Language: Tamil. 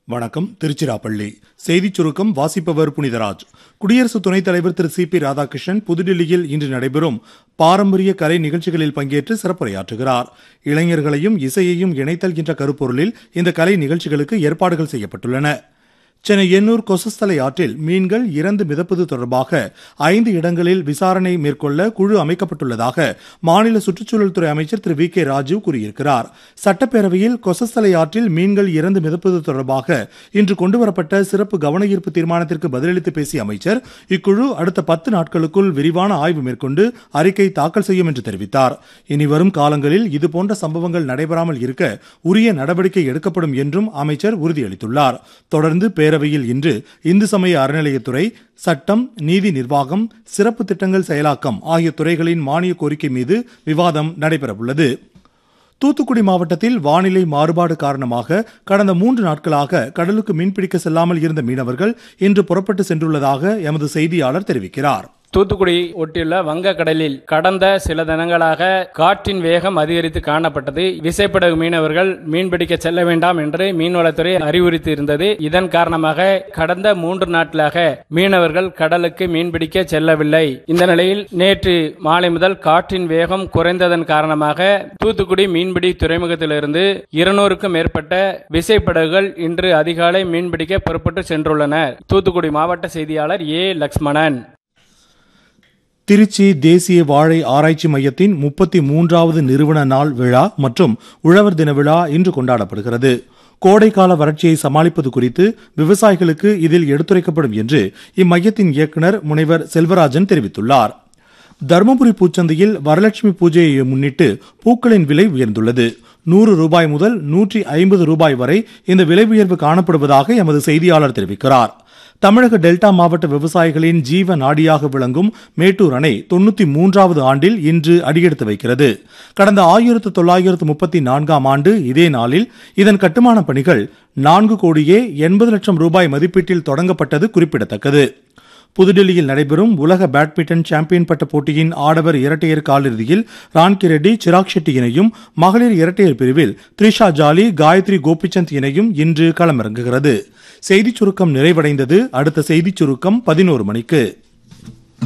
வணக்கம் திருச்சிராப்பள்ளி செய்திச் சுருக்கம் வாசிப்பவர் புனிதராஜ் குடியரசு துணைத் தலைவர் திரு சி பி ராதாகிருஷ்ணன் புதுடில்லியில் இன்று நடைபெறும் பாரம்பரிய கலை நிகழ்ச்சிகளில் பங்கேற்று சிறப்புரையாற்றுகிறார் இளைஞர்களையும் இசையையும் இணைத்தல் என்ற கருப்பொருளில் இந்த கலை நிகழ்ச்சிகளுக்கு ஏற்பாடுகள் செய்யப்பட்டுள்ளன சென்னை எண்ணூர் கொசஸ்தலை ஆற்றில் மீன்கள் இறந்து மிதப்பது தொடர்பாக ஐந்து இடங்களில் விசாரணை மேற்கொள்ள குழு அமைக்கப்பட்டுள்ளதாக மாநில சுற்றுச்சூழல் துறை அமைச்சர் திரு வி கே ராஜு கூறியிருக்கிறார் சட்டப்பேரவையில் கொசஸ்தலை ஆற்றில் மீன்கள் இறந்து மிதப்பது தொடர்பாக இன்று கொண்டுவரப்பட்ட சிறப்பு கவன ஈர்ப்பு தீர்மானத்திற்கு பதிலளித்து பேசிய அமைச்சர் இக்குழு அடுத்த பத்து நாட்களுக்குள் விரிவான ஆய்வு மேற்கொண்டு அறிக்கை தாக்கல் செய்யும் என்று தெரிவித்தார் இனி வரும் காலங்களில் இதுபோன்ற சம்பவங்கள் நடைபெறாமல் இருக்க உரிய நடவடிக்கை எடுக்கப்படும் என்றும் அமைச்சர் உறுதியளித்துள்ளார் தொடர்ந்து பேரவையில் இன்று இந்து சமய அறநிலையத்துறை சட்டம் நீதி நிர்வாகம் சிறப்பு திட்டங்கள் செயலாக்கம் ஆகிய துறைகளின் மானிய கோரிக்கை மீது விவாதம் நடைபெறவுள்ளது தூத்துக்குடி மாவட்டத்தில் வானிலை மாறுபாடு காரணமாக கடந்த மூன்று நாட்களாக கடலுக்கு மீன்பிடிக்க செல்லாமல் இருந்த மீனவர்கள் இன்று புறப்பட்டு சென்றுள்ளதாக எமது செய்தியாளர் தெரிவிக்கிறார் தூத்துக்குடி ஒட்டியுள்ள வங்கக்கடலில் கடந்த சில தினங்களாக காற்றின் வேகம் அதிகரித்து காணப்பட்டது விசைப்படகு மீனவர்கள் மீன்பிடிக்க செல்ல வேண்டாம் என்று மீன்வளத்துறை அறிவுறுத்தி இருந்தது இதன் காரணமாக கடந்த மூன்று நாட்களாக மீனவர்கள் கடலுக்கு மீன்பிடிக்க செல்லவில்லை இந்த நிலையில் நேற்று மாலை முதல் காற்றின் வேகம் குறைந்ததன் காரணமாக தூத்துக்குடி மீன்பிடி துறைமுகத்திலிருந்து இருநூறுக்கும் மேற்பட்ட விசைப்படகுகள் இன்று அதிகாலை மீன்பிடிக்க புறப்பட்டு சென்றுள்ளன தூத்துக்குடி மாவட்ட செய்தியாளர் ஏ லக்ஷ்மணன் திருச்சி தேசிய வாழை ஆராய்ச்சி மையத்தின் முப்பத்தி மூன்றாவது நிறுவன நாள் விழா மற்றும் உழவர் தின விழா இன்று கொண்டாடப்படுகிறது கோடைக்கால வறட்சியை சமாளிப்பது குறித்து விவசாயிகளுக்கு இதில் எடுத்துரைக்கப்படும் என்று இம்மையத்தின் இயக்குநர் முனைவர் செல்வராஜன் தெரிவித்துள்ளார் தருமபுரி பூச்சந்தையில் வரலட்சுமி பூஜையை முன்னிட்டு பூக்களின் விலை உயர்ந்துள்ளது நூறு ரூபாய் முதல் நூற்றி ஐம்பது ரூபாய் வரை இந்த விலை உயர்வு காணப்படுவதாக எமது செய்தியாளர் தெரிவிக்கிறார் தமிழக டெல்டா மாவட்ட விவசாயிகளின் ஜீவ நாடியாக விளங்கும் மேட்டூர் அணை தொண்ணூத்தி மூன்றாவது ஆண்டில் இன்று அடியெடுத்து வைக்கிறது கடந்த ஆயிரத்து தொள்ளாயிரத்து முப்பத்தி நான்காம் ஆண்டு இதே நாளில் இதன் கட்டுமான பணிகள் நான்கு கோடியே எண்பது லட்சம் ரூபாய் மதிப்பீட்டில் தொடங்கப்பட்டது குறிப்பிடத்தக்கது புதுடில்லியில் நடைபெறும் உலக பேட்மிண்டன் சாம்பியன் பட்ட போட்டியின் ஆடவர் இரட்டையர் காலிறுதியில் ரான்கி ரெட்டி சிராக் ஷெட்டி இணையும் மகளிர் இரட்டையர் பிரிவில் த்ரிஷா ஜாலி காயத்ரி கோபிச்சந்த் இணையும் இன்று களமிறங்குகிறது செய்திச் சுருக்கம் நிறைவடைந்தது அடுத்த செய்திச் சுருக்கம் பதினோரு மணிக்கு